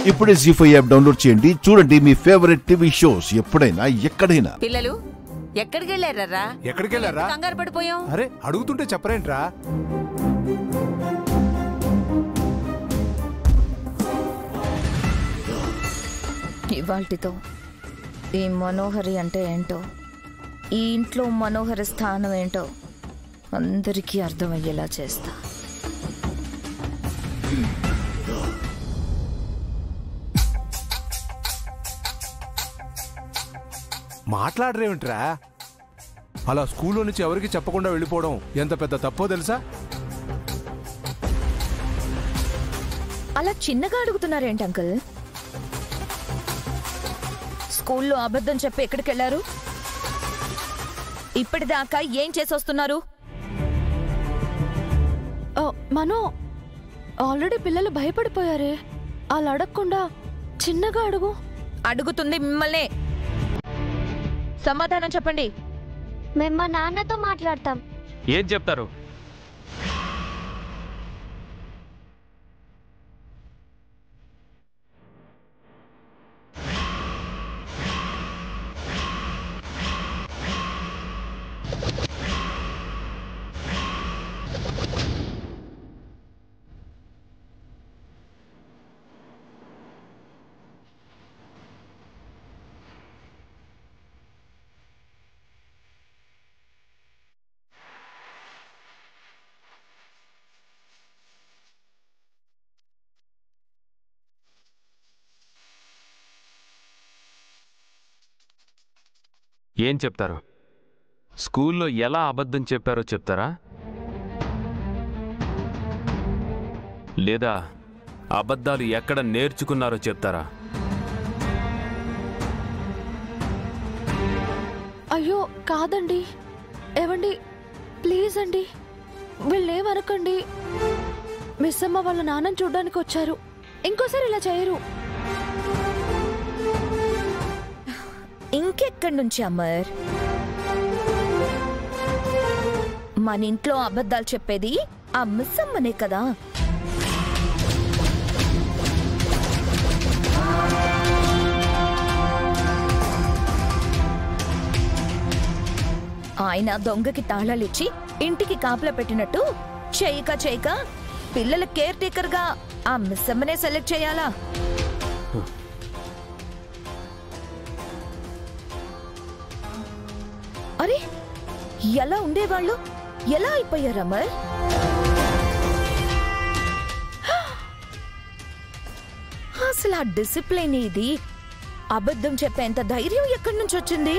ఇప్పుడే G five app download చేయండి చూడండి మీ ఫేవరెట్ టీవీ షోస్ ఎప్పుడైనా ఎక్కడైనా పిల్లలు ఎక్కడికి వెళ్ళారా ఎక్కడికి వెళ్ళారా కంగారు పడిపోయాం అరే అడుగుతుంటే చెప్పరేంట్రా ఇవాల్టితో ఈ మనోహరి అంటే ఏంటో ఈ ఇంట్లో మనోహరి స్థానం ఏంటో అందరికీ అర్థమయ్యేలా చేస్తా మాట్లాడరేమిట్రా అలా స్కూల్లో నుంచి ఎవరికి చెప్పకుండా వెళ్ళిపోవడం ఎంత పెద్ద తప్పో తెలుసా అలా చిన్నగా అడుగుతున్నారేంటి అంకుల్ స్కూల్లో అబద్ధం చెప్పి ఎక్కడికి వెళ్ళారు ఇప్పటిదాకా ఏం చేసి వస్తున్నారు ఆ, మనో ఆల్రెడీ పిల్లలు భయపడిపోయారే అలా అడగకుండా చిన్నగా అడుగు అడుగుతుంది మిమ్మల్నే సమాధానం చెప్పండి మేము మా నాన్నతో మాట్లాడతాం ఏం చెప్తారు ఏం చెప్తారు స్కూల్లో ఎలా అబద్ధం చెప్పారో చెప్తారా లేదా అబద్ధాలు ఎక్కడ నేర్చుకున్నారో చెప్తారా అయ్యో కాదండి ఏవండి ప్లీజ్ అండి వీళ్ళేమనకండి మిస్ అమ్మ వాళ్ళ నాన్నని చూడడానికి వచ్చారు ఇంకోసారి ఇలా చేయరు ఇంకెక్కడి నుంచి అమర్ మన ఇంట్లో అబద్ధాలు చెప్పేది ఆ మిస్ అమ్మనే కదా ఆయన దొంగకి తాళాలిచ్చి ఇంటికి కాపలా పెట్టినట్టు చేయక చేయక పిల్లల కేర్ టేకర్ గా ఆ మిస్ అమ్మనే సెలెక్ట్ చేయాలా అరే ఎలా ఉండేవాళ్ళు ఎలా అయిపోయారు అమర్ అసలు ఆ డిసిప్లిన్ ఇది అబద్ధం చెప్పేంత ధైర్యం ఎక్కడి నుంచి వచ్చింది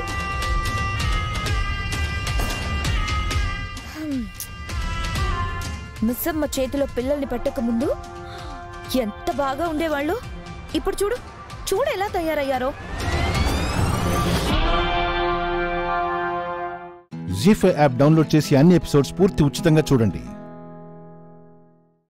హ్మ్. మిస్సమ్మ చేతిలో పిల్లల్ని పెట్టక ముందు ఎంత బాగా ఉండేవాళ్ళు ఇప్పుడు చూడు చూడు ఎలా తయారయ్యారో జీ ఫైవ్ యాప్ డౌన్లోడ్ చేసి అన్ని ఎపిసోడ్స్ పూర్తి ఉచితంగా చూడండి